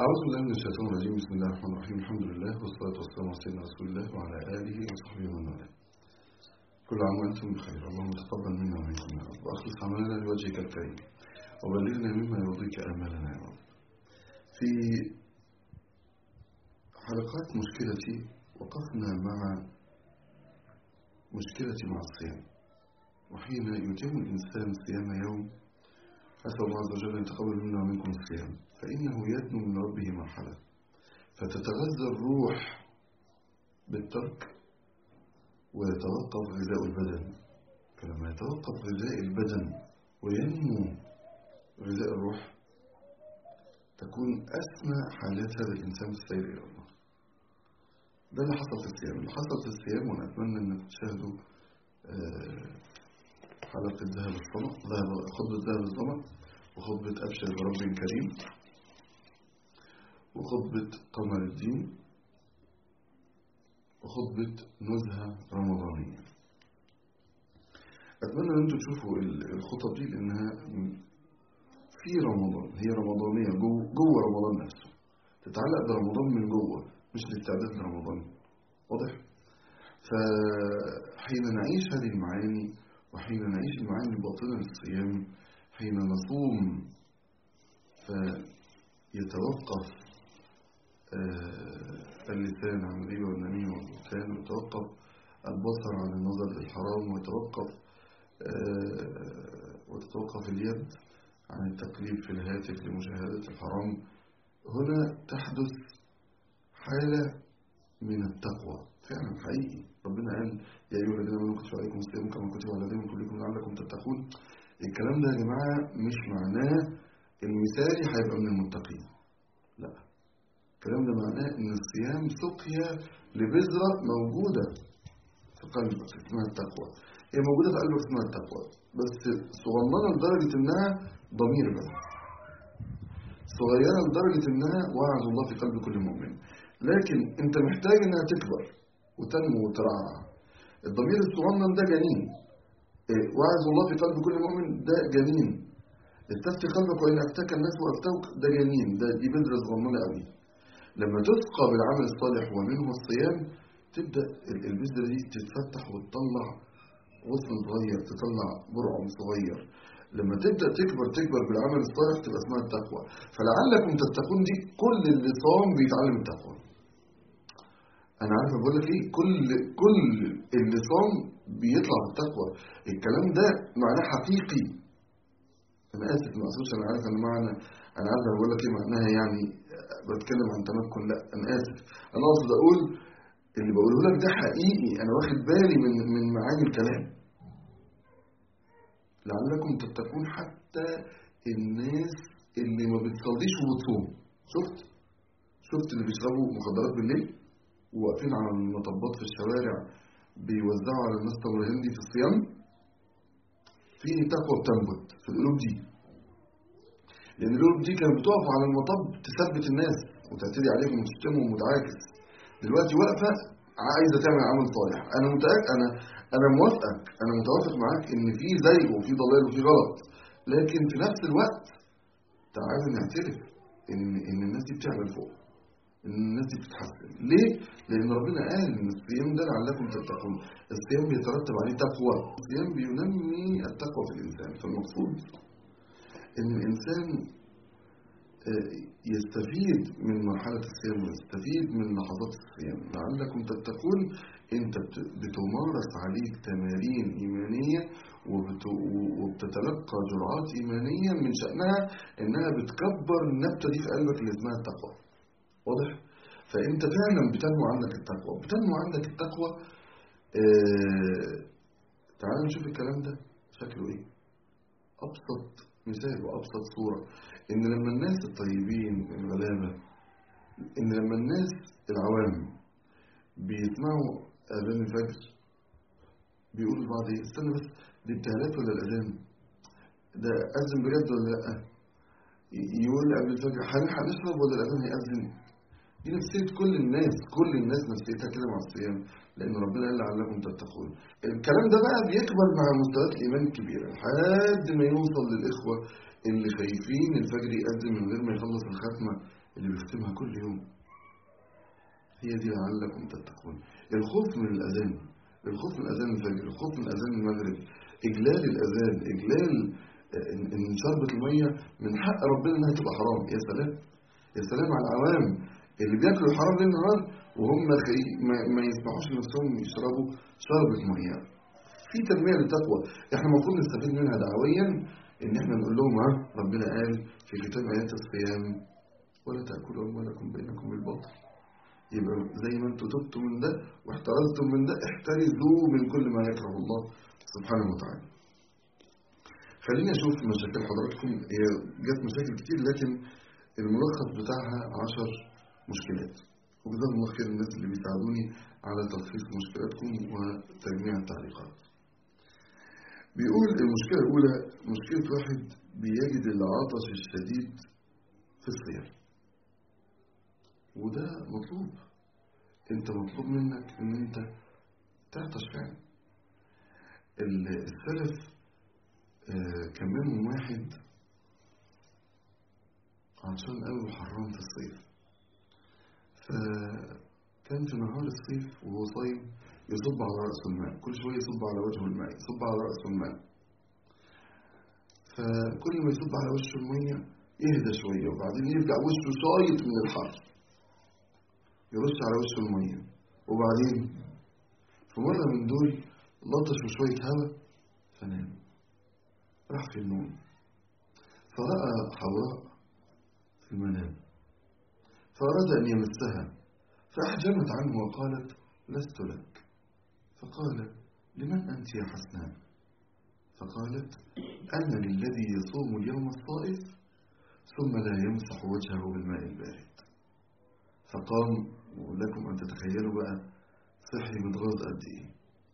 أعوذ بالله من الشيطان الرجيم بسم الله الرحمن الرحيم الحمد لله والصلاة والسلام على سيدنا رسول الله وعلى آله وصحبه ومن والاه كل عام وأنتم بخير اللهم تقبل منا ومنكم يا رب وأخلص عملنا لوجهك الكريم وبلغنا مما يرضيك آمالنا يا رب في حلقات مشكلتي وقفنا مع مشكلة مع الصيام وحين يتم الإنسان صيام يوم أسأل الله عز وجل أن يتقبل منا ومنكم الصيام فإنه يدنو من ربه مرحلة فتتغذى الروح بالترك ويتوقف غذاء البدن فلما يتوقف غذاء البدن وينمو غذاء الروح تكون أسمى حالات هذا الإنسان في السير إلى الله ده اللي حصل في الصيام اللي حصل في الصيام وأنا أتمنى أن تشاهدوا حلقة ذهب الصمت ذهب خطبة ذهب الصمت وخطبة أبشر برب كريم وخطبة قمر الدين وخطبة نزهة رمضانية أتمنى أن أنتم تشوفوا الخطب دي لأنها في رمضان هي رمضانية جوه, جوه رمضان نفسه تتعلق برمضان من جوه مش الاستعداد لرمضان واضح؟ فحين نعيش هذه المعاني وحين نعيش المعاني الباطنة للصيام حين نصوم فيتوقف اللسان عن الغيبة والنميمة والبهتان ويتوقف البصر عن النظر للحرام ويتوقف وتتوقف اليد عن التقليب في الهاتف لمشاهدة الحرام هنا تحدث حالة من التقوى فعلا حقيقي ربنا قال يا أيها الذين آمنوا كتب عليكم الصيام كما كتب على الذين من قبلكم لعلكم تتقون الكلام ده يا جماعة مش معناه المثالي هيبقى من المتقين لا الكلام ده معناه ان الصيام سقيا لبذرة موجودة في قلبك اسمها التقوى هي موجودة في قلبك اسمها التقوى بس صغننة لدرجة انها ضمير بس صغيرة لدرجة انها وعد الله في قلب كل مؤمن لكن انت محتاج انها تكبر وتنمو وترعى الضمير الصغنن ده جنين وعد الله في قلب كل مؤمن ده جنين استفتي قلبك وإن أفتاك الناس وأفتوك ده جنين ده دي بذرة صغننة قوي لما تسقى بالعمل الصالح ومنه الصيام تبدأ البذرة دي تتفتح وتطلع غصن صغير تطلع برعم صغير لما تبدأ تكبر تكبر بالعمل الصالح تبقى اسمها التقوى فلعلكم تتقون دي كل اللي صام بيتعلم التقوى انا عارف بقول لك ايه كل كل اللي صام بيطلع بالتقوى الكلام ده معناه حقيقي انا اسف ما اقصدش انا عارف ان معنى انا عارف انا بقول لك ايه معناها يعني بتكلم عن تمكن لا انا اسف انا اقصد اقول اللي بقوله لك ده حقيقي انا واخد بالي من من معاني الكلام لعلكم تتقون حتى الناس اللي ما بتصليش وبتصوم شفت شفت اللي بيشربوا مخدرات بالليل وواقفين على المطبات في الشوارع بيوزعوا على الناس تمر هندي في الصيام في تقوى بتنبت في القلوب دي لان القلوب دي كانت بتقف على المطب تثبت الناس وتعتدي عليهم وتشتمهم وتعاكس دلوقتي واقفه عايزه تعمل عمل صالح انا متاكد انا انا موافقك انا متوافق معاك ان في زيغ وفي ضلال وفي غلط لكن في نفس الوقت تعالى نعترف ان ان الناس دي بتعمل فوق ان الناس دي بتتحسن ليه لان ربنا قال ان الصيام ده لعلكم تتقون الصيام بيترتب عليه تقوى الصيام بينمي التقوى في الانسان فالمقصود ان الانسان يستفيد من مرحلة الصيام ويستفيد من لحظات الصيام لعلكم تتقون انت بتمارس عليك تمارين ايمانية وبتتلقى جرعات ايمانية من شأنها انها بتكبر النبتة دي في قلبك اللي اسمها التقوى واضح فانت فعلا بتنمو عندك التقوى بتنمو عندك التقوى اه تعال نشوف الكلام ده شكله ايه ابسط مثال وابسط صورة ان لما الناس الطيبين الغلابة ان لما الناس العوام بيسمعوا اذان الفجر بيقولوا لبعض ايه استنى بس دي ابتهالات ولا الاذان ده اذن بجد ولا لا يقول لي قبل الفجر هنشرب ولا الاذان هيأذن دي نفسية كل الناس كل الناس نفسيتها كده مع الصيام لأن ربنا قال لعلكم تتقون الكلام ده بقى بيكبر مع مستويات الإيمان الكبيرة لحد ما يوصل للإخوة اللي خايفين الفجر يأذن من غير ما يخلص الختمة اللي بيختمها كل يوم هي دي لعلكم تتقون الخوف من الأذان الخوف من أذان الفجر الخوف من أذان المغرب إجلال الأذان إجلال إن شربة المية من حق ربنا إنها تبقى حرام يا سلام يا سلام على العوام اللي بياكلوا الحرام ليل نهار وهم خي... ما, ما يسمحوش لنفسهم يشربوا شربة مية في تنمية للتقوى احنا المفروض نستفيد منها دعويا ان احنا نقول لهم ها ربنا قال في كتاب ايات الصيام ولا تاكلوا اموالكم بينكم بالباطل يبقى زي ما انتم تبتوا من ده واحترزتم من ده احترزوا من كل ما يكره الله سبحانه وتعالى خليني اشوف مشاكل حضراتكم هي جت مشاكل كتير لكن الملخص بتاعها عشر مشكلات وجزاهم الله خير الناس اللي بيساعدوني على تلخيص مشكلاتكم وتجميع التعليقات بيقول المشكلة الأولى مشكلة واحد بيجد العطش الشديد في الصيام وده مطلوب انت مطلوب منك ان انت تعطش فعلا السلف كان منهم واحد عطشان قوي وحران في الصيف فكان في نهار الصيف وهو صايم يصب على رأسه الماء كل شوية يصب على وجهه الماء يصب على رأسه الماء فكل ما يصب على وشه المية يهدى شوية وبعدين يرجع وشه شايط من الحر يرش على وشه المية وبعدين في مرة من دول لطش شوية هواء فنام راح في النوم فرأى حواء في المنام فأراد أن يمسها فأحجمت عنه وقالت لست لك فقال لمن أنت يا حسناء فقالت أنا للذي يصوم اليوم الصائف ثم لا يمسح وجهه بالماء البارد فقام ولكم أن تتخيلوا بقى صحي متغاظ قد إيه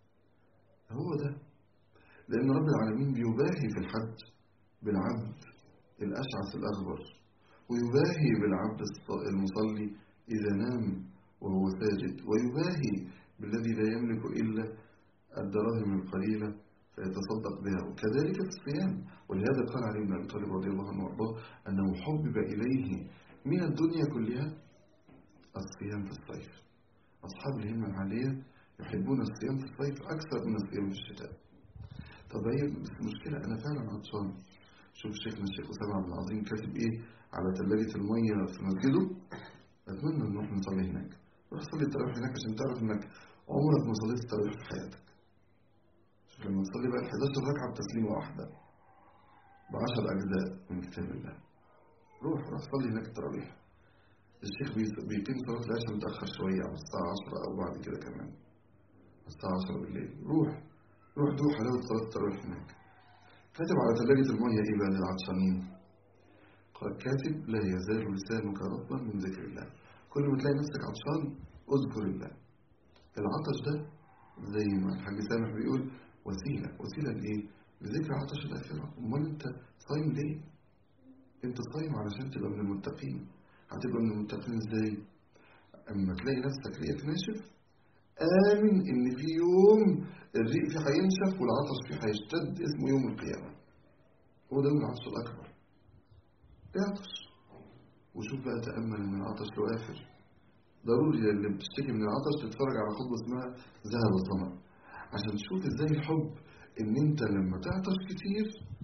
هو ده لأن رب العالمين بيباهي في الحج بالعبد الأشعث الأغبر ويباهي بالعبد المصلي إذا نام وهو ساجد ويباهي بالذي لا يملك إلا الدراهم القليلة فيتصدق بها وكذلك في الصيام ولهذا قال علي بن أبي طالب رضي الله عنه وارضاه أنه حبب إليه من الدنيا كلها الصيام في الصيف أصحاب الهمة العالية يحبون الصيام في الصيف أكثر من الصيام في الشتاء طب هي بس المشكلة أنا فعلا عطشان شوف شيخنا الشيخ أسامة عبد العظيم كاتب إيه على ثلاجة المية في مسجده أتمنى نروح نصلي هناك روح صلي التراويح هناك عشان تعرف إنك عمرك ما صليت التراويح في حياتك شوف لما تصلي بقى ال 11 ركعة بتسليمة واحدة ب 10 أجزاء من كتاب الله روح روح صلي هناك التراويح الشيخ بيقيم صلاة العشاء متأخر شوية على الساعة 10 أو بعد كده كمان الساعة 10 بالليل روح روح دوح حلاوة صلاة التراويح هناك كاتب على ثلاجة المية إيه بقى للعطشانين قال كاتب لا يزال لسانك رطبا من ذكر الله كل ما تلاقي نفسك عطشان اذكر الله العطش ده زي ما الحاج سامح بيقول وسيلة وسيلة لإيه؟ لذكر عطش الآخرة أمال أنت صايم ليه؟ أنت صايم علشان تبقى من المتقين هتبقى من المتقين إزاي؟ أما تلاقي نفسك ريقك ناشف آمن إن في يوم الريق فيه هينشف والعطش فيه هيشتد اسمه يوم القيامة هو ده العطش الأكبر اعطش وشوف بقى تأمل إن العطش له آخر ضروري اللي بتشتكي من العطش تتفرج على خطبة اسمها ذهب الظمأ عشان تشوف ازاي الحب ان انت لما تعطش كتير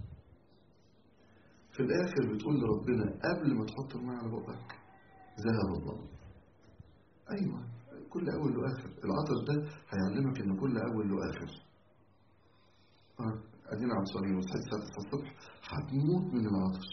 في الاخر بتقول لربنا قبل ما تحط الماء على بقك ذهب الظمأ ايوه كل اول له اخر العطش ده هيعلمك ان كل اول له اخر اه ادينا عطشانين وصحيت الساعه 9 الصبح هتموت من العطش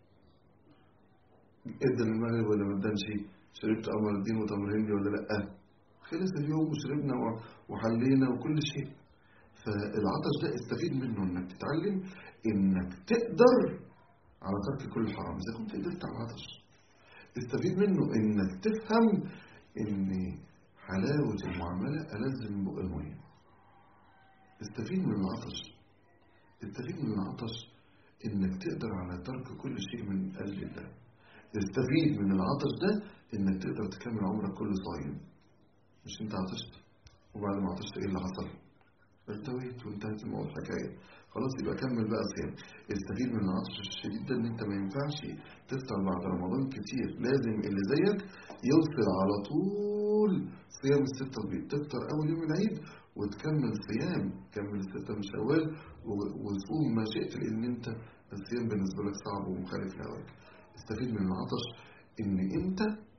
ادى المغرب ولا ما ادانش شربت قمر الدين وتمر هندي ولا لا خلص اليوم وشربنا وحلينا وكل شيء فالعطش ده استفيد منه انك تتعلم انك تقدر على ترك كل حرام اذا كنت قدرت على العطش استفيد منه انك تفهم ان حلاوة المعاملة ألذ من بق المية استفيد من العطش استفيد من العطش انك تقدر على ترك كل شيء من اجل الله استفيد من العطش ده انك تقدر تكمل عمرك كله صايم مش انت عطشت وبعد ما عطشت ايه اللي حصل ارتويت وانتهت الموضوع الحكاية خلاص يبقى كمل بقى صيام استفيد من العطش الشديد ده ان انت ما ينفعش تفطر بعد رمضان كتير لازم اللي زيك يوصل على طول صيام الستة البيض تفطر اول يوم العيد وتكمل صيام كمل الستة من شوال وصوم ما شئت لان انت الصيام بالنسبة لك صعب ومخالف لهواك استفيد من العطش ان انت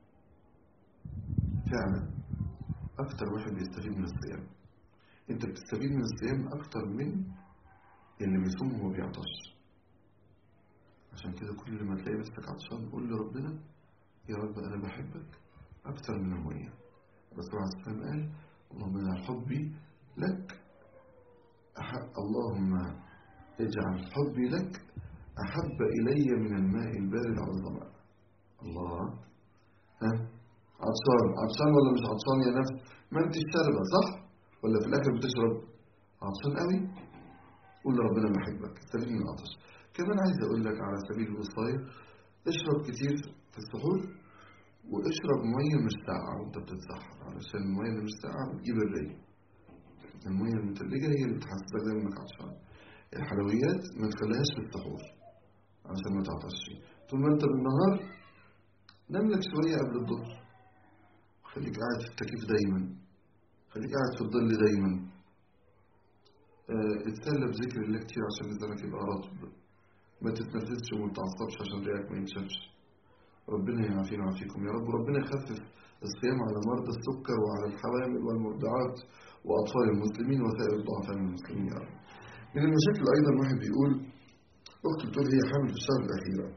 فعلا اكتر واحد بيستفيد من الصيام انت بتستفيد من الصيام اكتر من اللي بيصوم وما بيعطش عشان كده كل ما تلاقي نفسك عطشان قول لربنا يا رب انا بحبك اكتر من الميه الرسول عليه الصلاه والسلام قال اللهم اجعل حبي لك أحب اللهم اجعل حبي لك احب الي من الماء البارد على الظمأ الله ها عطشان عطشان ولا مش عطشان يا نفس ما انت شاربه صح ولا في الاخر بتشرب عطشان قوي قول لربنا بحبك استفيد من العطش كمان عايز اقول لك على سبيل الوصايه اشرب كتير في السحور واشرب ميه مش ساقعه وانت بتتسحر علشان الميه اللي مش ساقعه بتجيب الري الميه المتلجه هي اللي بتحسسك دايما انك عطشان الحلويات ما تخليهاش في السحور عشان ما تعطشش طول ما انت بالنهار نام لك شويه قبل الظهر خليك قاعد في التكييف دايما خليك قاعد في الظل دايما اه اتسلى بذكر الله كتير عشان لسانك يبقى رطب ما تتنرفزش وما تتعصبش عشان ريقك ما ينشفش ربنا يعافينا ويعافيكم يا رب وربنا يخفف الصيام على مرضى السكر وعلى الحوامل والمرضعات وأطفال المسلمين وسائر الضعفاء من المسلمين يا رب من المشاكل أيضا واحد بيقول أختي بتقول هي حامل في الشهر الأخيرة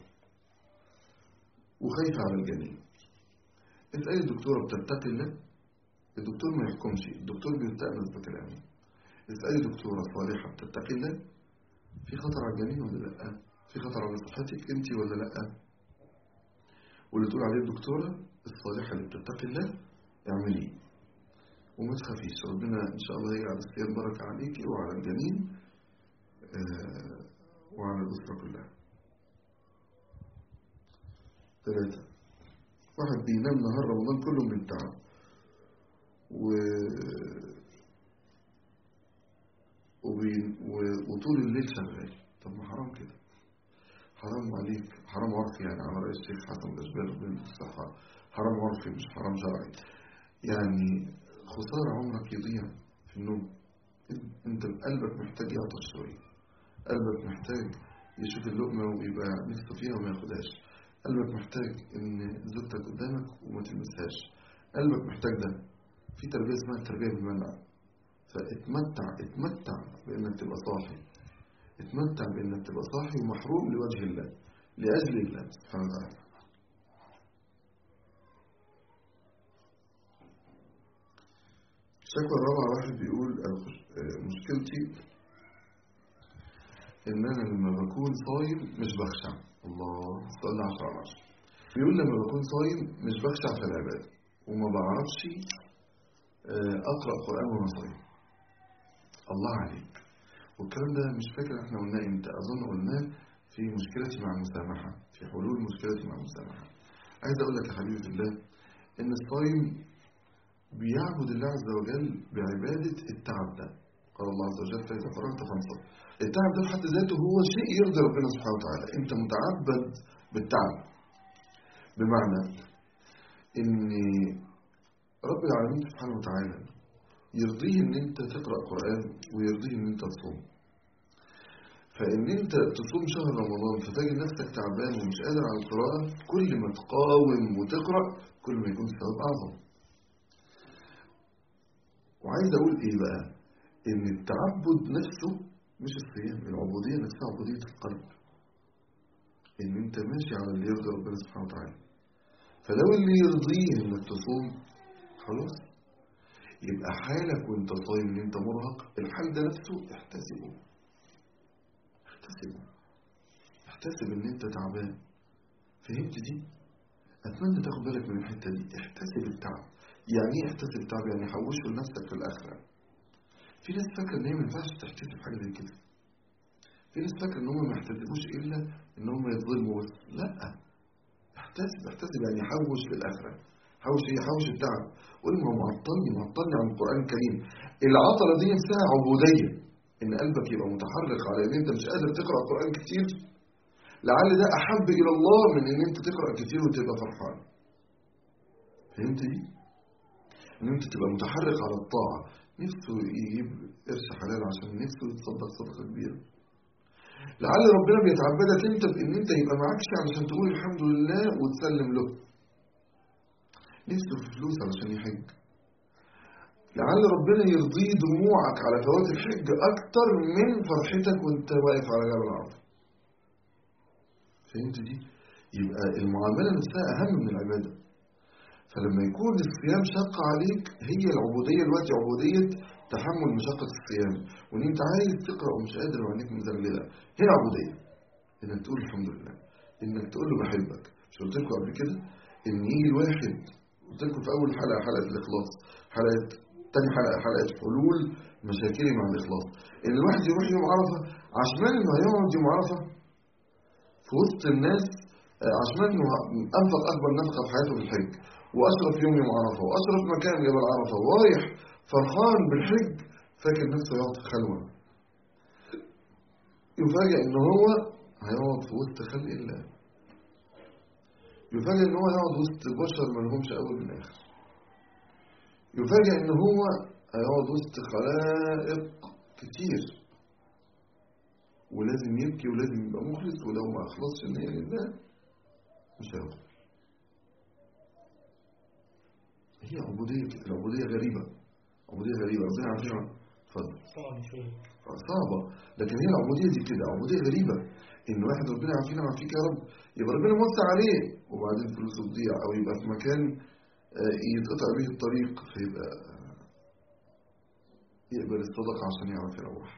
وخايفة على الجنين اسألي الدكتورة بتتقي الله الدكتور ما يحكمش الدكتور بيستأنس بكلامه اسألي دكتورة صالحة بتتقي الله في خطر على الجنين ولا لا في خطر على صحتك انت ولا لا واللي تقول عليه الدكتورة الصالحة اللي بتتقي الله اعمليه وما تخافيش ربنا ان شاء الله يجعل الصيام بركة عليكي وعلى الجنين آه وعلى الأسرة كلها ثلاثة واحد بينام نهار رمضان كله من التعب و... وبي... و... وطول الليل شغال طب ما حرام كده حرام عليك حرام عرفي يعني على رأي الشيخ حسن الأشبال من الصحة حرام عرفي مش حرام شرعي يعني خسارة عمرك يضيع في النوم انت قلبك محتاج يعطش شوية قلبك محتاج يشوف اللقمة ويبقى نفسه فيها وما ياخدهاش قلبك محتاج ان زوجتك قدامك وما تلمسهاش قلبك محتاج ده في تربية اسمها التربية بالمنع فاتمتع اتمتع بانك تبقى صاحي اتمتع بانك تبقى صاحي ومحروم لوجه الله لأجل الله سبحانه وتعالى الشكوى الرابعة واحد بيقول مشكلتي إن أنا لما بكون صايم مش بخشع الله صلى عشر على عشر بيقول لما بكون صايم مش بخشع في العبادة وما بعرفش أقرأ قرآن وأنا صايم الله عليك والكلام ده مش فاكر احنا قلناه امتى أظن قلناه في مشكلتي مع المسامحة في حلول مشكلتي مع المسامحة عايز أقول لك يا حبيبي في الله إن الصايم بيعبد الله عز وجل بعبادة التعب ده قال الله عز وجل فإذا فرغت فانصب التعب ده في حد ذاته هو شيء يرضي ربنا سبحانه وتعالى انت متعبد بالتعب بمعنى ان رب العالمين سبحانه وتعالى يرضيه ان انت تقرأ قرآن ويرضيه ان انت تصوم فان انت تصوم شهر رمضان فتجد نفسك تعبان ومش قادر على القراءة كل ما تقاوم وتقرأ كل ما يكون الثواب اعظم وعايز اقول ايه بقى ان التعبد نفسه مش الصيام العبودية نفسها عبودية القلب ان انت ماشي على اللي يرضي ربنا سبحانه وتعالى فلو اللي يرضيه انك تصوم خلاص يبقى حالك وانت صايم ان انت مرهق الحال ده نفسه احتسبه احتسبه احتسب ان انت تعبان فهمت دي اتمنى تاخد بالك من الحته دي احتسب التعب يعني ايه احتسب التعب يعني حوشه لنفسك في الاخره في ناس فاكره ان هي ما ينفعش تحتسب حاجه زي كده في ناس فاكره ان هم ما يحتسبوش الا ان هم يتظلموا بس لا احتسب احتسب يعني حوش للاخره حوش ايه حوش التعب قول ما هو معطلني معطلني عن القران الكريم العطله دي نفسها عبوديه ان قلبك يبقى متحرك على ان انت مش قادر تقرا قران كتير لعل ده احب الى الله من ان انت تقرا كتير وتبقى فرحان فهمت دي ان انت تبقى متحرك على الطاعه نفسه يجيب قرش حلال عشان نفسه يتصدق صدقه كبيره لعل ربنا بيتعبدك انت بان انت يبقى معاك شيء علشان تقول الحمد لله وتسلم له نفسه في فلوس علشان يحج لعل ربنا يرضيه دموعك على فوات الحج اكتر من فرحتك وانت واقف على جبل عرفه فهمت دي يبقى المعامله نفسها اهم من العباده فلما يكون الصيام شق عليك هي العبوديه دلوقتي عبوديه تحمل مشقه الصيام وان انت عايز تقرا ومش قادر وعينيك مزغلله هنا عبوديه انك تقول الحمد لله انك تقول له بحبك مش قلت لكم قبل كده ان يجي الواحد قلت لكم في اول حلقه حلقه الاخلاص حلقه تاني حلقه حلقه حلول مشاكلي مع الاخلاص ان الواحد يروح يوم عرفه عشان انه هيقعد يوم عرفه في وسط الناس عشان انه انفق اكبر نفقه في حياته في الحج واشرف يوم يوم عرفه واشرف مكان جبل عرفه ورايح فرحان بالحج فاكر نفسه يقعد في خلوه يفاجئ ان هو هيقعد في وسط خلق الله يفاجئ ان هو يقعد وسط بشر ما لهمش اول من اخر يفاجئ ان هو هيقعد وسط خلائق كتير ولازم يبكي ولازم يبقى مخلص ولو ما اخلصش النية لله مش هيقبل هي عبودية العبودية غريبة عبودية غريبة ربنا عارفين اتفضل صعب شوية صعبة لكن هي العبودية دي كده عبودية غريبة إن واحد ربنا يعافينا ويعافيك يا رب يبقى ربنا موسع عليه وبعدين فلوسه تضيع أو يبقى في مكان يتقطع به الطريق فيبقى يقبل الصدقة عشان يعرف يروح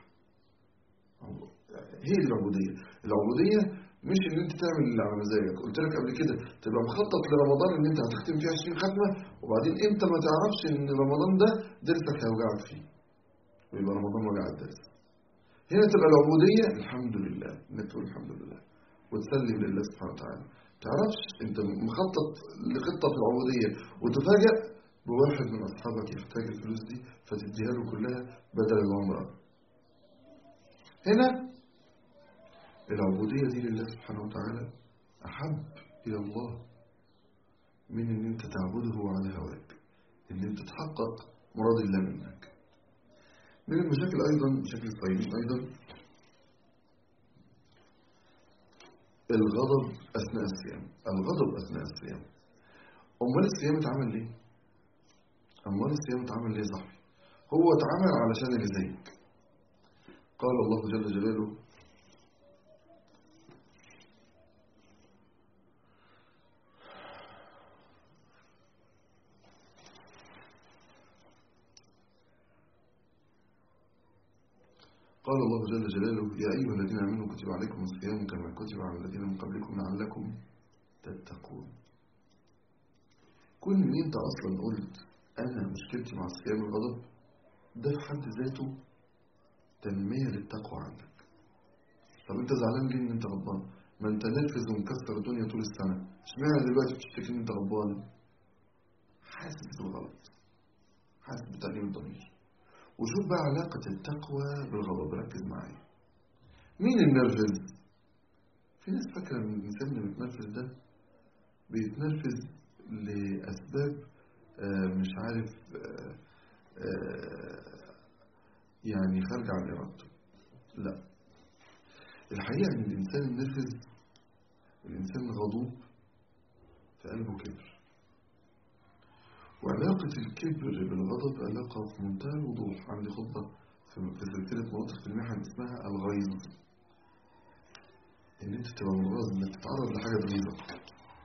هي دي العبودية العبودية مش ان انت تعمل اللي على مزاجك قلت لك قبل كده تبقى مخطط لرمضان ان انت هتختم فيه 20 ختمه وبعدين انت ما تعرفش ان رمضان ده درسك هيوجعك فيه ويبقى رمضان وجع الدرس هنا تبقى العبوديه الحمد لله انك تقول الحمد لله وتسلم لله سبحانه وتعالى تعرفش انت مخطط لخطه في العبوديه وتفاجئ بواحد من اصحابك يحتاج الفلوس دي فتديها له كلها بدل العمره هنا العبودية دي لله سبحانه وتعالى أحب إلى الله من إن أنت تعبده على هواك إن أنت تحقق مراد الله منك من المشاكل أيضا مشاكل الطيبين أيضا الغضب أثناء الصيام الغضب أثناء الصيام أمال الصيام اتعمل ليه؟ أمال الصيام اتعمل ليه صاحبي؟ هو اتعمل علشان اللي زيك قال الله جل جلاله قال الله جل جلاله يا أيها الذين آمنوا كتب عليكم الصيام كما كتب على الذين من قبلكم لعلكم تتقون كل اللي انت اصلا قلت انا مشكلتي مع الصيام الغضب ده في حد ذاته تنمية للتقوى عندك طب انت زعلان ليه ان انت غضبان ما انت نرفز ومكسر الدنيا طول السنة اشمعنى دلوقتي بتشتكي ان انت غضبان حاسس بالغلط حاسس بتأنيب الضمير وشوف بقى علاقة التقوى بالغضب ركز معايا مين النرفز في ناس فاكرة ان الإنسان اللي بيتنرفز ده بيتنرفز لأسباب آه مش عارف آه آه يعني خارجة عن إرادته لا الحقيقة ان الإنسان النرفز الإنسان الغضوب في قلبه كبر وعلاقة الكبر بالغضب علاقة في منتهى الوضوح عندي خطبة في سلسلة مواقف في المحن اسمها الغيظ ان انت تبقى مغاظ انك تتعرض لحاجة تغيظك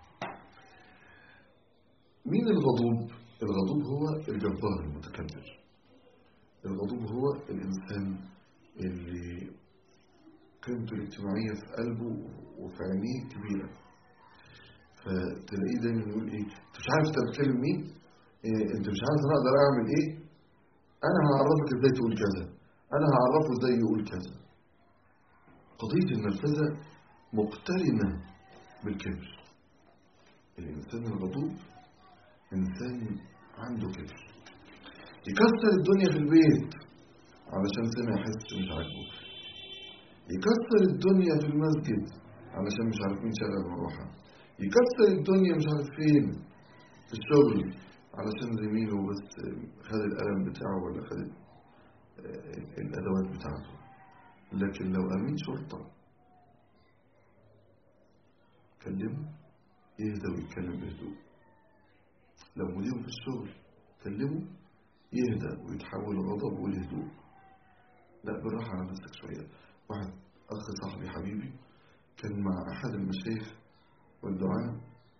مين الغضوب؟ الغضوب هو الجبار المتكبر الغضوب هو الإنسان اللي قيمته الاجتماعية في قلبه وفي عينيه كبيرة فتلاقيه دايما يقول ايه انت مش عارف انت بتكلم مين إيه انت مش عارف انا اقدر اعمل ايه انا هعرفك ازاي تقول كذا انا هعرفه ازاي يقول كذا قضية النرفزة مقترنة بالكبر الانسان الغضوب انسان عنده كبر يكسر الدنيا في البيت علشان سمع حس مش عاجبه يكسر الدنيا في المسجد علشان مش عارف مين شغل مروحة يكسر الدنيا مش عارف فين في الشغل علشان زميله بس خد القلم بتاعه ولا خد الأدوات بتاعته لكن لو أمين شرطة كلمه يهدى ويتكلم بهدوء لو مديره في الشغل كلمه يهدى ويتحول الغضب والهدوء لا بالراحة على نفسك شوية واحد أخ صاحبي حبيبي كان مع أحد المشايخ والدعاء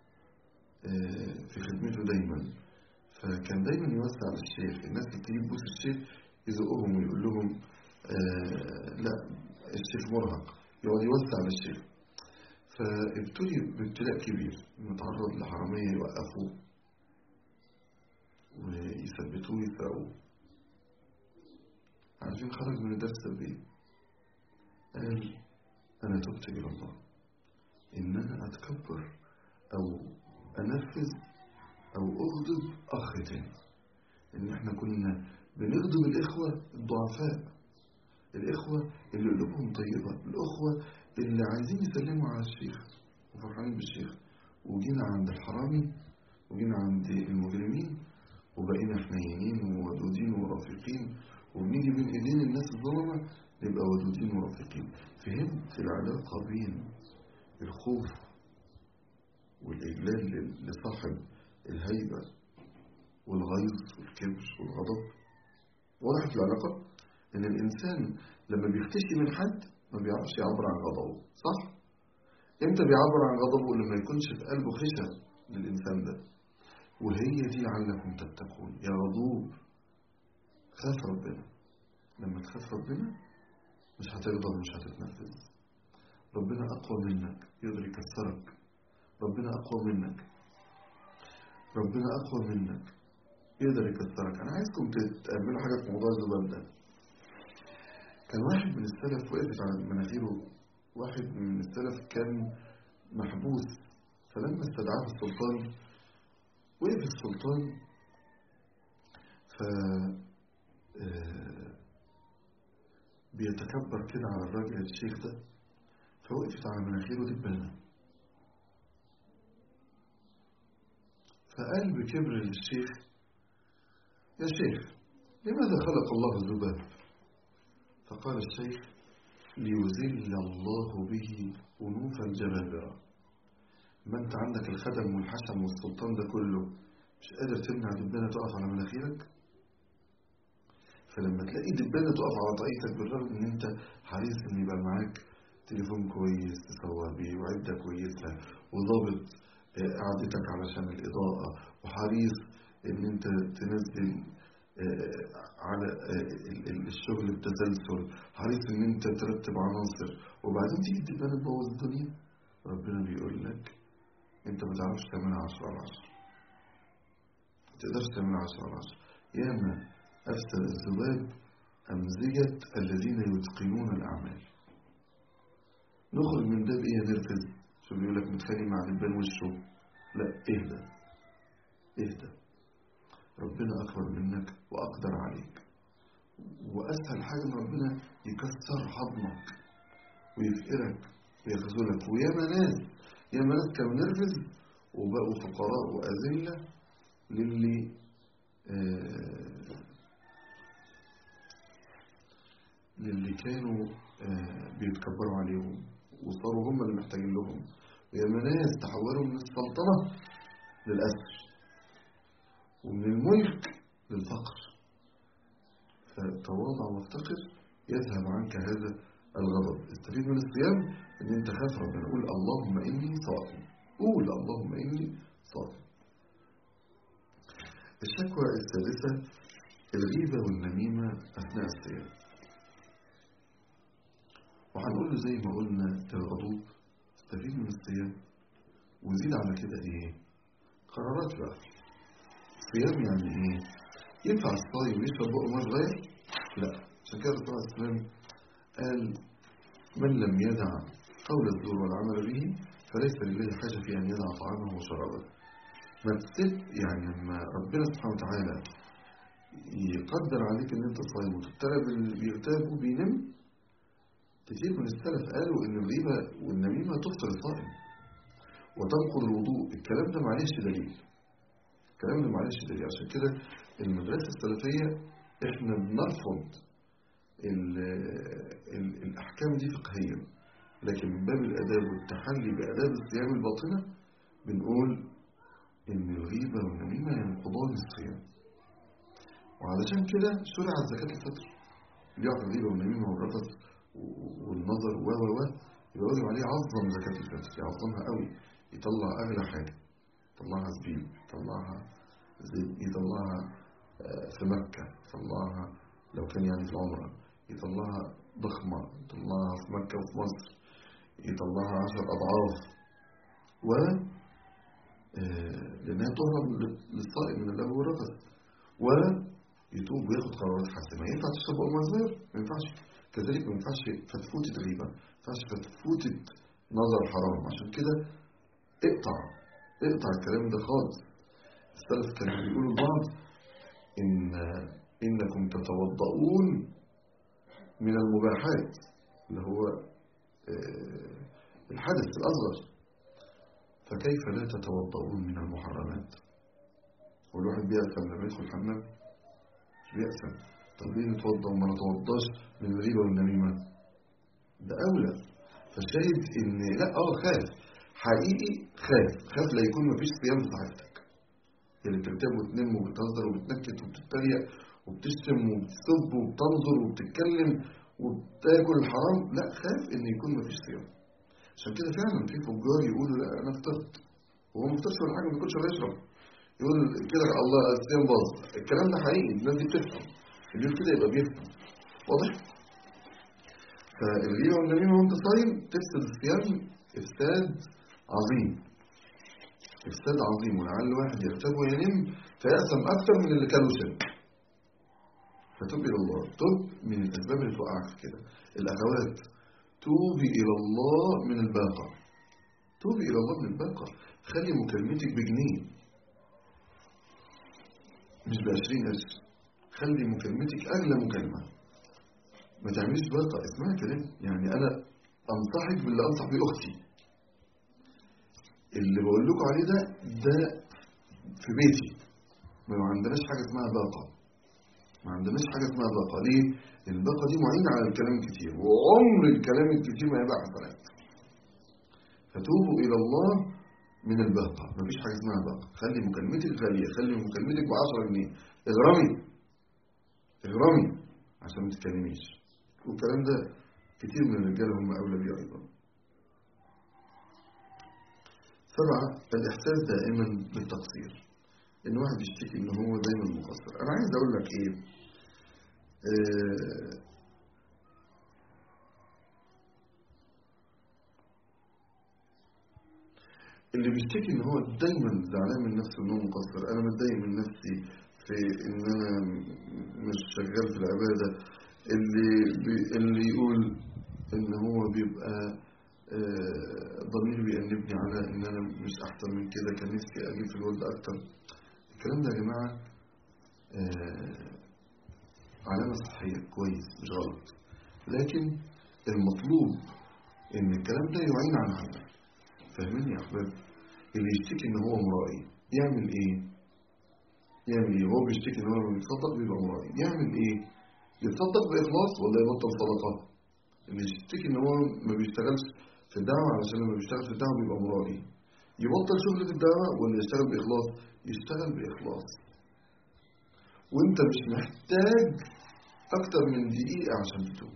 في خدمته دايما فكان دايما يوسع على الشيخ الناس اللي تيجي تبوس الشيخ يزقهم ويقول لهم آه لا الشيخ مرهق يقعد يوسع على الشيخ فابتلي بابتلاء كبير متعرض لحرامية يوقفوه ويثبتوه ويسرقوه عارفين خرج من الدرس بإيه؟ قال أنا تبت إلى الله إن أنا أتكبر أو أنفذ أو أغضب أخ تاني إن إحنا كنا بنغضب الإخوة الضعفاء الإخوة اللي قلوبهم طيبة الأخوة اللي عايزين يسلموا على الشيخ وفرحانين بالشيخ وجينا عند الحرامي وجينا عند المجرمين وبقينا حنينين وودودين ورفيقين وبنيجي بين ايدين الناس الظلمة نبقى ودودين ورفيقين فهمت العلاقة بين الخوف والإجلال لصاحب الهيبة والغيظ والكبر والغضب وضحت العلاقة إن الإنسان لما بيختشي من حد ما بيعرفش يعبر عن غضبه صح؟ إمتى بيعبر عن غضبه لما يكونش في قلبه خشى للإنسان ده وهي دي لعلكم تتقون يا غضوب خاف ربنا لما تخاف ربنا مش هتغضب مش هتتنفذ ربنا أقوى منك يقدر يكسرك ربنا أقوى منك ربنا أقوى منك يقدر يكسرك أنا عايزكم تعملوا حاجة في موضوع الذباب ده كان واحد من السلف وقفت على مناخيره واحد من السلف كان محبوس فلما استدعاه السلطان وقف السلطان ف بيتكبر كده على الراجل الشيخ ده فوقفت على مناخيره دبانة فقال بكبر للشيخ يا شيخ لماذا خلق الله الذباب فقال الشيخ ليذل الله به أنوف الجبابرة ما انت عندك الخدم والحشم والسلطان ده كله مش قادر تمنع دبانة تقف على مناخيرك فلما تلاقي دبانة تقف على طاقيتك بالرغم ان انت حريص ان يبقى معاك تليفون كويس تصور بيه وعدة كويسة وضابط قعدتك علشان الإضاءة وحريص ان انت تنزل على الشغل بتسلسل حريص ان انت ترتب عناصر وبعدين تيجي الدبانة تبوظ الدنيا ربنا بيقول لك انت ما تعرفش تعملها 10 على 10 ما تقدرش تعملها 10 على 10 ياما أفسد الذباب أمزجة الذين يتقنون الأعمال نخرج من ده بإيه نركز شو بيقول لك متخانق مع دبان وشه لا اهدى اهدى ربنا أكبر منك وأقدر عليك وأسهل حاجة إن ربنا يكسر حضنك ويفقرك ويخذلك وياما ناس ياما ناس كانوا نرفز وبقوا فقراء وأذلة للي آه للي كانوا آه بيتكبروا عليهم وصاروا هم اللي محتاجين لهم وياما ناس تحولوا من السلطنة للأسر ومن الملك للفقر فتواضع وافتقر يذهب عنك هذا الغضب استفيد من الصيام ان انت خاف ربنا قول اللهم اني صائم قول اللهم اني صائم الشكوى الثالثة الغيبة والنميمة أثناء الصيام وهنقول له زي ما قلنا الغضوب استفيد من الصيام وزيد على كده ايه قرارات بقى الصيام يعني ايه ينفع الصايم يشرب بقه ميه صغير لا عشان كده الرسول عليه السلام قال من لم يدع قول الزور والعمل به فليس لله حاجة في أن يدع طعامه وشرابه ما تسيب يعني لما ربنا سبحانه وتعالى يقدر عليك ان انت صايم وتبتلى باللي بيغتاب وبينم كتير من السلف قالوا ان الغيبة والنميمة تفطر الصائم وتنقض الوضوء الكلام ده معلش دليل الكلام ده معلش دليل عشان كده المدرسة السلفية احنا بنرفض ال ال الأحكام دي فقهيا لكن من باب الأداب والتحلي بأداب الصيام الباطنة بنقول إن الغيبة والنميمة ينقضان الصيام وعلشان كده شرعت زكاة الفطر اللي يعرف الغيبة والنميمة والرفث والنظر و و و يبقى واجب عليه يعظم زكاة الفطر يعظمها قوي يطلع أغلى حاجة يطلعها زبيب يطلعها زيت يطلعها في مكة يطلعها لو كان يعني في العمرة يطلعها ضخمة يطلعها في مكة وفي مصر يطلعها عشر أضعاف و لأنها تهرب للصائم من اللغو والرفث ويتوب وياخد قرارات حاسمة ينفع تشرب أول صغير ما ينفعش كذلك ما ينفعش فتفوتة غيبة ما ينفعش فتفوتة نظر حرام عشان كده اقطع اقطع الكلام ده خالص السلف كانوا بيقولوا لبعض إن إنكم تتوضؤون من المباحات اللي هو الحدث الأصغر فكيف لا تتوضؤون من المحرمات والواحد بيأثم لما يدخل الحمام مش بيأثم طب ليه نتوضأ وما نتوضاش من الغيبة والنميمة ده أولى فالشاهد إن لا اه خاف حقيقي خاف خاف لا يكون مفيش صيام في صحيفتك اللي بتكتب وتنم وبتهزر وبتنكت وبتتريق وبتشتم وبتسب وبتنظر وبتتكلم وبتاكل الحرام لا خاف ان يكون مفيش صيام عشان كده فعلا في فجار يقولوا لا انا فطرت وهو ما فطرش ولا حاجه ما بياكلش ولا يشرب يقول كده الله الصيام باظ الكلام ده حقيقي الناس دي بتفهم اللي يقول كده يبقى بيفهم واضح فالغيبه والنميمه وانت صايم تفسد الصيام افساد عظيم افساد عظيم ولعل واحد يغتاب وينم فيأثم اكثر من اللي كانوا شرب فتوب الى الله توب من الاسباب اللي توقعك في كده الاخوات توبي الى الله من الباقه توبي الى الله من الباقه خلي مكالمتك بجنيه مش بعشرين قرش خلي مكالمتك اغلى مكالمه ما تعمليش باقه اسمها كلام يعني انا انصحك باللي انصح بيه اختي اللي بقول لكم عليه ده ده في بيتي ما عندناش حاجه اسمها باقه ما عندناش حاجة اسمها باقة ليه؟ الباقة دي معينة على الكلام الكتير وعمر الكلام الكتير ما يبقى حسنات فتوبوا إلى الله من الباقة مفيش حاجة اسمها باقة خلي مكالمتك غالية خلي مكالمتك ب 10 جنيه اغرمي اغرمي عشان ما تتكلميش والكلام ده كتير من الرجال هم أولى بيه أيضا سبعة الإحساس دائما بالتقصير إن واحد يشتكي إن هو دايما مقصر أنا عايز أقول لك إيه آه اللي بيشتكي إن هو دايما زعلان من نفسه إن هو مقصر أنا متضايق من نفسي في إن أنا مش شغال في العبادة اللي بي اللي يقول إن هو بيبقى آه ضميري بيأنبني على إن أنا مش أحسن من كده كان نفسي أجيب في الولد أكتر الكلام ده يا جماعة آه علامة صحية كويس مش غلط لكن المطلوب ان الكلام ده يعين على العمل فاهمين يا احباب اللي يشتكي ان هو مرائي يعمل ايه يعمل ايه هو بيشتكي ان هو ما بيتصدق بيبقى مرائي يعمل ايه يتصدق باخلاص ولا يبطل صدقه اللي يشتكي ان هو ما بيشتغلش في الدعوه علشان لما بيشتغل في الدعوه بيبقى مرائي يبطل شغل في الدعوه ولا يشتغل باخلاص يشتغل باخلاص وانت مش محتاج اكتر من دقيقة عشان تتوب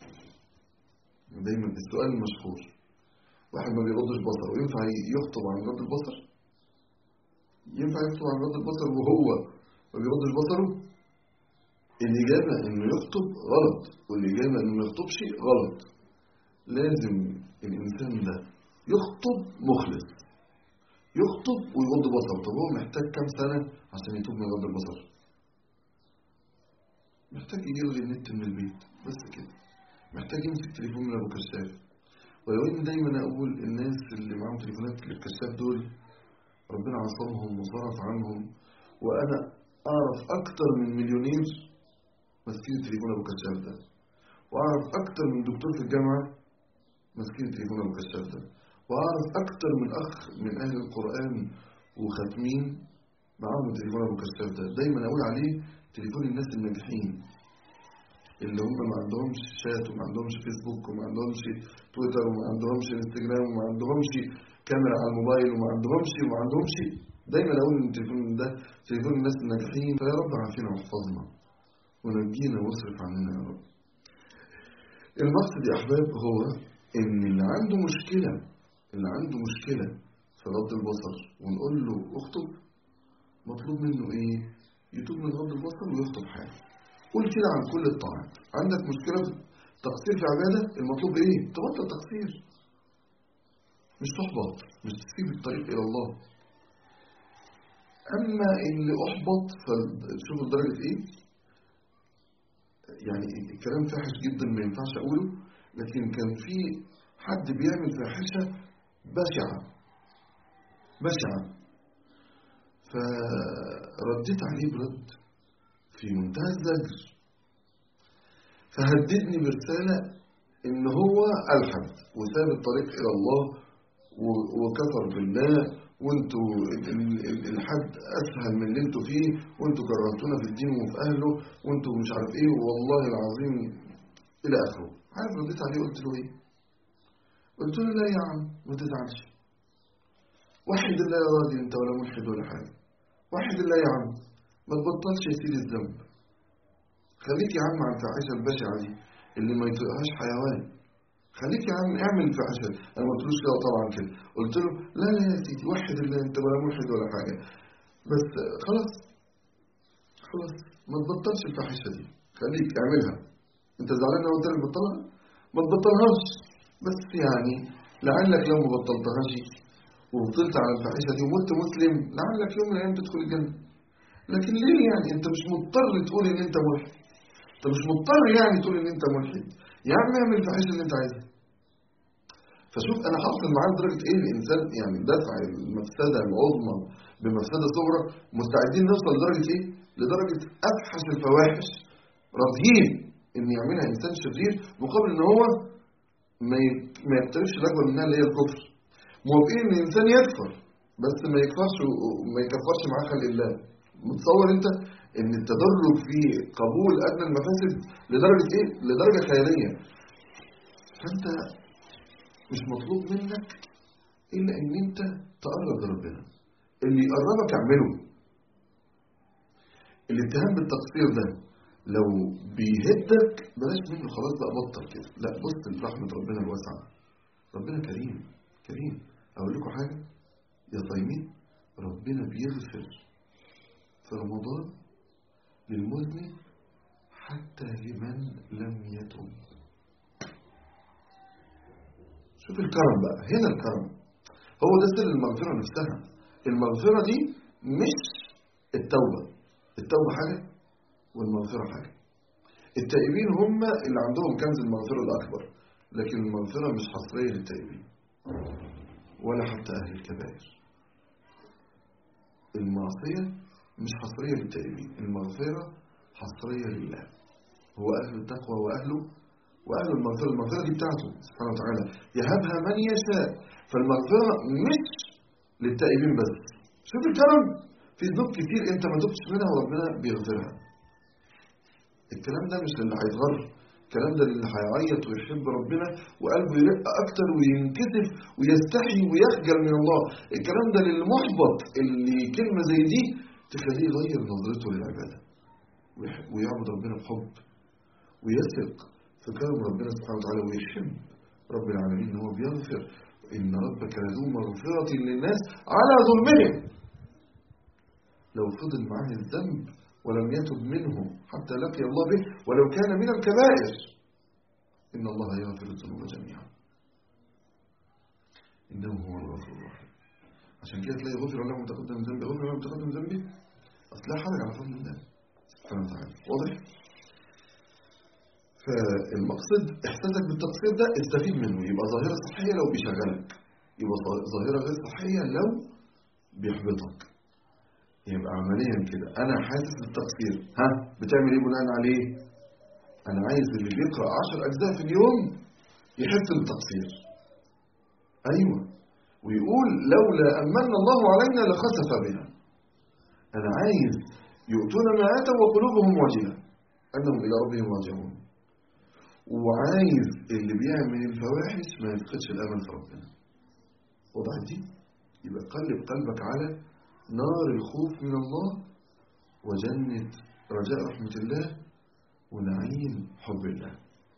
دايما السؤال المشهور واحد ما بيغضش بصره ينفع يخطب عن غض البصر ينفع يخطب عن غض البصر وهو ما بيغضش بصره الإجابة إنه يخطب غلط والإجابة إنه ما يخطبش غلط لازم الإنسان ده يخطب مخلص يخطب ويغض بصره طب هو محتاج كام سنة عشان يتوب من غض البصر محتاج يلغي النت من البيت بس كده محتاج يمسك تليفون من ابو كشاف ولو ان دايما اقول الناس اللي معاهم تليفونات الكشاف دول ربنا عصمهم وصرف عنهم وانا أعرف أكتر من مليونير ماسكين التليفون أبو كشاف ده وأعرف أكتر من دكتور في الجامعة ماسكين التليفون أبو كشاف ده وأعرف أكتر من أخ من أهل القرآن وختمين معاهم التليفون أبو كشاف ده دايما أقول عليه تليفون الناس الناجحين اللي هم ما عندهمش شات وما عندهمش فيسبوك وما عندهمش تويتر وما عندهمش انستجرام وما عندهمش كاميرا على الموبايل وما عندهمش وما عندهمش دايما اقول ان التليفون ده تليفون الناس الناجحين فيا رب عافينا واحفظنا ونجينا واصرف عننا يا رب المقصد يا احباب هو ان اللي عنده مشكله اللي عنده مشكله في غض البصر ونقول له اخطب مطلوب منه ايه يتوب من غض البصر ويخطب حاله قول كده عن كل الطاعات عندك مشكله في تقصير في عباده المطلوب ايه تبطل تقصير مش تحبط مش تسيب الطريق الى الله اما اللي احبط فشوفوا لدرجه ايه يعني الكلام فاحش جدا ما ينفعش اقوله لكن كان في حد بيعمل فاحشه بشعه بشعه فرديت عليه برد في منتهى الزجر فهددني برسالة إن هو ألحد وساب الطريق إلى الله وكفر بالله وانتوا الحد أسهل من اللي انتوا فيه وانتوا كرهتونا في الدين وفي أهله وانتوا مش عارف إيه والله العظيم إلى آخره عارف رديت عليه قلت له إيه؟ قلت له لا يا عم ما تزعلش وحد الله يا راجل انت ولا ملحد ولا حاجة وحد الله يا عم ما تبطلش يا سيدي الذنب خليك يا عم عن الفاحشة البشعة دي اللي ما يطيقهاش حيوان خليك يا عم اعمل الفاحشة انا ما قلتلوش كده طبعا كده قلت له لا لا يا سيدي وحد الله انت ولا ملحد ولا حاجة بس خلاص خلاص ما تبطلش الفاحشة دي خليك اعملها انت زعلان لو قلت لك بطلها ما تبطلهاش بس يعني لعلك لو ما بطلتهاش وفضلت على الفاحشة دي ومت مسلم لعلك يوم من الأيام تدخل الجنة لكن ليه يعني أنت مش مضطر تقول إن أنت ملحد أنت مش مضطر يعني تقول إن أنت ملحد يا عم اعمل الفاحشة اللي أنت عايزها فشوف أنا حاصل معاه لدرجة إيه الإنسان يعني دفع المفسدة العظمى بمفسدة صغرى مستعدين نوصل لدرجة إيه؟ لدرجة أفحش الفواحش راضيين إن يعملها إنسان شرير مقابل إن هو ما يقترفش الأكبر منها اللي هي الكفر موافقين ان الانسان يكفر بس ما يكفرش وما يكفرش معاه خلق الله متصور انت ان التدرج في قبول ادنى المفاسد لدرجه ايه لدرجه خياليه فانت مش مطلوب منك الا ان انت تقرب لربنا اللي يقربك اعمله الاتهام بالتقصير ده لو بيهدك بلاش منه خلاص بقى بطل كده لا بص لرحمه ربنا الواسعه ربنا كريم كريم أقول لكم حاجة يا صايمين ربنا بيغفر في رمضان للمذنب حتى لمن لم يتوب شوف الكرم بقى هنا الكرم هو ده سر المغفرة نفسها المغفرة دي مش التوبة التوبة حاجة والمغفرة حاجة التائبين هم اللي عندهم كنز المغفرة الأكبر لكن المغفرة مش حصرية للتائبين ولا حتى أهل الكبائر المعصية مش حصرية للتائبين المغفرة حصرية لله هو أهل التقوى وأهله وأهل المغفرة المغفرة دي بتاعته سبحانه وتعالى يهبها من يشاء فالمغفرة مش للتائبين بس شوف الكرم في ذنوب كتير انت ما تبتش منها وربنا بيغفرها الكلام ده مش للي هيتغر الكلام ده للي هيعيط ويحب ربنا وقلبه يرق اكتر وينكسف ويستحي ويخجل من الله الكلام ده للمحبط اللي كلمة زي دي تخليه يغير نظرته للعبادة ويعبد ربنا بحب ويثق في كرم ربنا سبحانه وتعالى ويحب رب العالمين ان هو بيغفر ان ربك لذو مغفرة للناس على ظلمهم لو فضل معاه الذنب ولم يتب منه حتى لقي الله به ولو كان من الكبائر إن الله يغفر الذنوب جميعا إنه هو الغفور الرحيم عشان كده تلاقي غفر له متقدم من ذنبي غفر له متقدم من ذنبي أصل لا حرج على فضل الله سبحانه وتعالى واضح؟ فالمقصد إحساسك بالتقصير ده استفيد منه يبقى ظاهرة صحية لو بيشغلك يبقى ظاهرة غير صحية لو بيحبطك يبقى عمليا كده انا حاسس بالتقصير ها بتعمل ايه بناء عليه انا عايز اللي بيقرا 10 اجزاء في اليوم يحس بالتقصير ايوه ويقول لولا امن الله علينا لخسف بنا انا عايز يؤتون ما اتوا وقلوبهم واجله انهم الى ربهم راجعون وعايز اللي بيعمل الفواحش ما يفقدش الامل في ربنا وضحت دي يبقى قلب قلبك على نار الخوف من الله وجنة رجاء رحمة الله ونعيم حب الله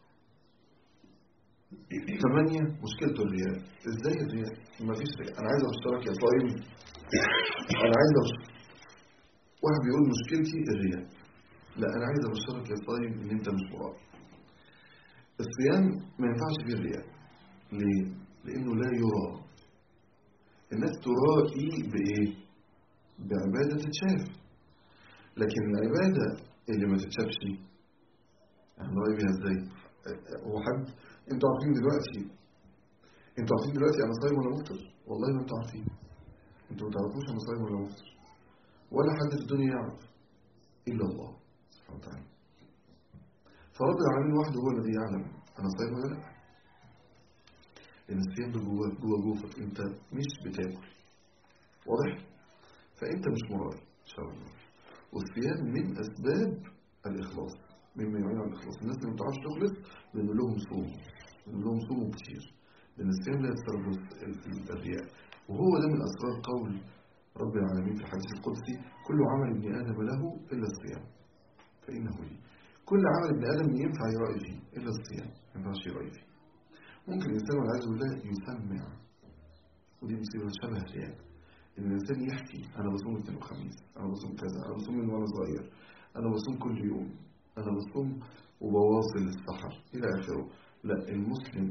ثمانية مشكلة الرياء ازاي الرياء ما فيش رياء انا عايز اشترك يا صايم انا عايز اشترك واحد بيقول مشكلتي الرياء لا انا عايز ابشرك يا صايم ان انت مش مراد الصيام ما ينفعش فيه الرياء ليه لانه لا يرى الناس ترائي بايه بعبادة تتشاف لكن العبادة اللي ما تتشافش هنراقي بيها ازاي هو حد انتوا عارفين دلوقتي انتوا عارفين دلوقتي انا صايم ولا مفطر والله ما انتوا عارفين انتوا ما تعرفوش انا صايم ولا مفطر ولا حد في الدنيا يعرف الا الله سبحانه وتعالى فرب العالمين وحده هو الذي يعلم انا صايم ولا لا لان الصيام ده جوه جوه جوفك انت مش بتاكل واضح فانت مش مراد ان شاء الله والصيام من اسباب الاخلاص مما يعين على الاخلاص الناس اللي ما بتعرفش تخلص بنقول لهم صوموا بنقول لهم صوموا كتير لان الصيام لا يسترد الرياء وهو ده من اسرار قول رب العالمين في الحديث القدسي كل عمل ابن ادم له الا الصيام فانه لي كل عمل ابن ادم ينفع يرأي فيه الا الصيام ما ينفعش يرأي فيه ممكن الانسان والعياذ بالله يسمع ودي مصيبه شبه الرياء ان الانسان يحكي انا بصوم اثنين وخميس انا بصوم كذا انا بصوم من وانا صغير انا بصوم كل يوم انا بصوم وبواصل السحر الى اخره لا المسلم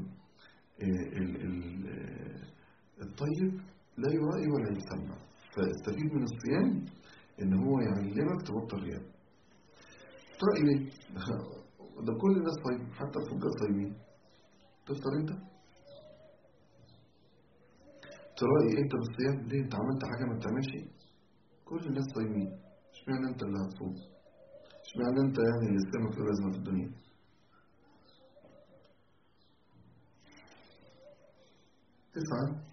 الطيب لا يرائي ولا يسمع فاستفيد من الصيام ان هو يعلمك تبطل رياء ترأي ليه ده كل الناس صايم حتى الفجار صايمين تفطر انت ترأي انت بالصيام ليه انت عملت حاجة ما بتعملش كل الناس صايمين اشمعنى انت اللي هتصوم اشمعنى انت يعني اللي صيامك له لازمة في الدنيا تسعة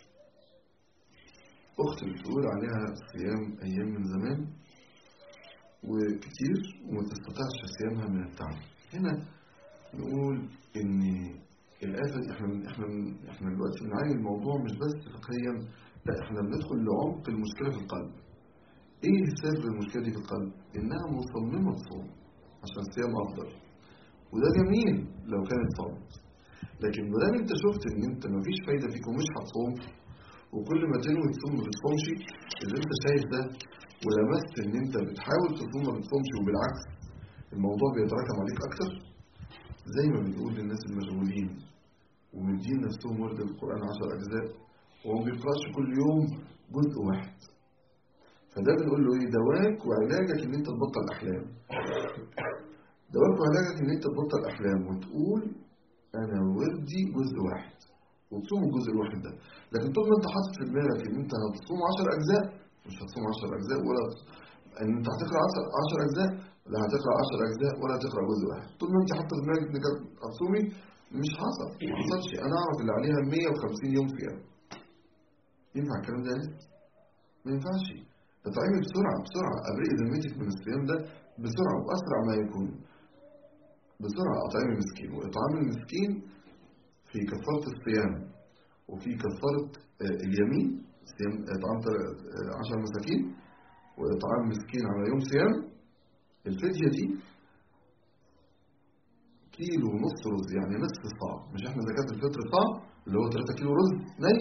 أخت بتقول عليها صيام أيام من زمان وكتير وما تستطيعش صيامها من التعب هنا نقول إن الآفة احنا احنا احنا دلوقتي بنعالج الموضوع مش بس فقهيا لا احنا بندخل لعمق المشكلة في القلب ايه سبب المشكلة دي في القلب؟ انها مصممة تصوم عشان الصيام افضل وده جميل لو كانت صامت لكن ما دام انت شفت ان انت مفيش فايدة فيك ومش هتصوم وكل ما تنوي تصوم ما بتصومش اللي انت شايف ده ولمست ان انت بتحاول تصوم ما بتصومش وبالعكس الموضوع بيتراكم عليك اكتر زي ما بنقول للناس المشغولين ومدين نفسهم ورد القرآن عشر أجزاء وهو ما بيقرأش كل يوم جزء واحد فده بنقول له ايه دواك وعلاجك ان انت تبطل احلام دواك وعلاجك ان انت تبطل احلام وتقول انا وردي جزء واحد وتصوم الجزء الواحد ده لكن طول ما انت حاطط في دماغك ان انت هتصوم 10 اجزاء مش هتصوم 10 اجزاء ولا ان انت هتقرا 10 اجزاء لا هتقرا 10 اجزاء ولا هتقرا جزء واحد طول ما انت حاطط في دماغك انك هتصومي مش حصل ما حصلش انا اعرف اللي عليها 150 يوم صيام ينفع الكلام ده ما ينفعش اطعمي بسرعة بسرعة أبرئ ذمتك من الصيام ده بسرعة وأسرع ما يكون بسرعة أطعمي مسكين وإطعام المسكين في كفارة الصيام وفي كفارة اليمين صيام إطعام عشر مساكين وإطعام مسكين على يوم صيام الفدية دي كيلو ونص رز يعني نصف صاع مش احنا زكاة الفطر صاع اللي هو 3 كيلو رز ني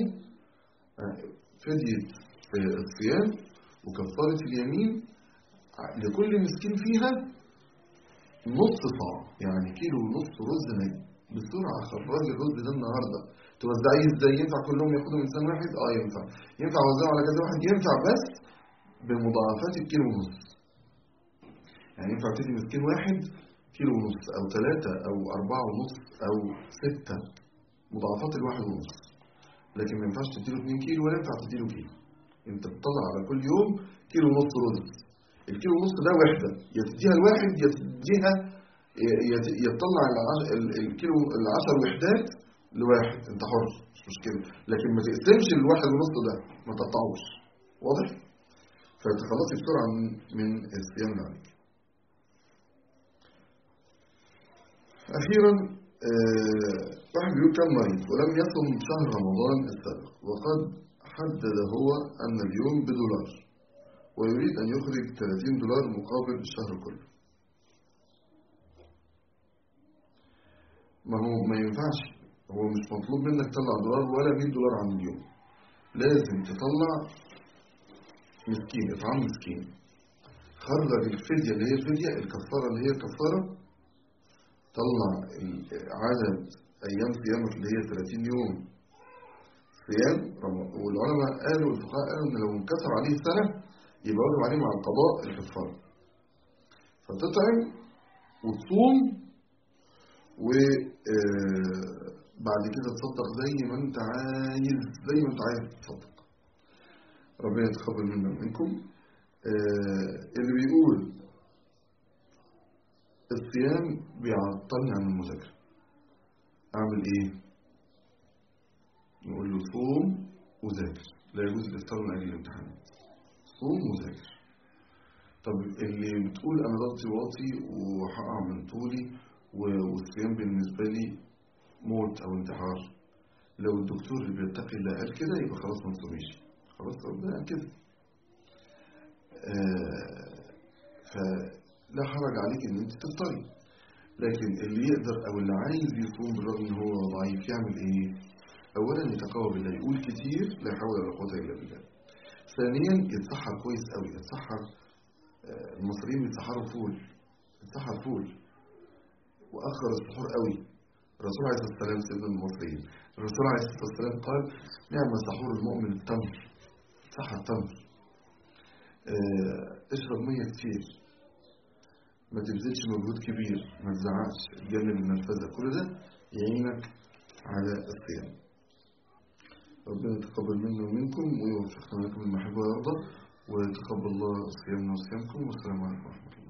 فدية الصيام وكفارة اليمين لكل مسكين فيها نص صاع يعني كيلو ونص رز ني بسرعة خراج الرز ده النهاردة توزعيه ازاي ينفع كلهم ياخدوا انسان واحد اه ينفع ينفع اوزعه على كذا واحد ينفع بس بمضاعفات الكيلو ونص يعني ينفع تدي مسكين واحد كيلو ونص او ثلاثة او اربعة ونص او ستة مضاعفات الواحد ونص لكن ما ينفعش تديله 2 كيلو ولا ينفع تديله كيلو انت بتطلع على كل يوم كيلو ونص رز الكيلو ونص ده وحده يا تديها لواحد يا تديها يا تطلع الكيلو العشر وحدات لواحد انت حر مش مشكله لكن ما تقسمش الواحد ونص ده ما تقطعوش واضح فتخلصي بسرعه من من الصيام اللي عليك اخيرا آه، واحد بيقول كم مريض ولم يصم شهر رمضان السابق وقد حدد هو أن اليوم بدولار ويريد أن يخرج 30 دولار مقابل الشهر كله ما هو ما ينفعش هو مش مطلوب منك تطلع دولار ولا 100 دولار عن اليوم لازم تطلع مسكين اطعام مسكين خرج الفدية اللي هي الفدية الكفارة اللي هي الكفارة طلع عدد أيام صيامك اللي هي 30 يوم صيام والعلماء قالوا الفقهاء قالوا إن لو انكسر عليه سنة يبقى واجب عليه مع القضاء الكفارة فتطعم وتصوم وبعد كده تصدق زي ما انت عايز زي ما انت عايز تصدق ربنا يتقبل منا ومنكم اللي بيقول الصيام بيعطلني عن المذاكرة أعمل إيه؟ نقول له صوم وذاكر لا يجوز الإفطار من أجل الامتحانات صوم وذاكر طب اللي بتقول أنا ضغطي واطي وهقع من طولي والصيام بالنسبة لي موت أو انتحار لو الدكتور اللي بيتقي الله قال كده يبقى خلاص ما تصوميش خلاص ربنا قال كده آه فلا حرج عليك ان انت تفطري لكن اللي يقدر او اللي عايز يصوم بالرغم ان هو ضعيف يعمل ايه اولا يتقوى بالله يقول كتير لا حول ولا قوه الا بالله ثانيا يتسحر كويس قوي يتسحر المصريين بيتسحروا فول يتسحر فول واخر السحور قوي الرسول عليه الصلاه والسلام سيدنا المصريين الرسول عليه الصلاه والسلام قال نعم سحور المؤمن التمر سحر تمر اه اشرب ميه كتير ما تبذلش مجهود كبير ما تزعقش تجنب النرفزه كل ده يعينك على الصيام ربنا يتقبل منا ومنكم ويوفقنا لكم المحبة ويرضى ويتقبل الله صيامنا وصيامكم والسلام عليكم ورحمة الله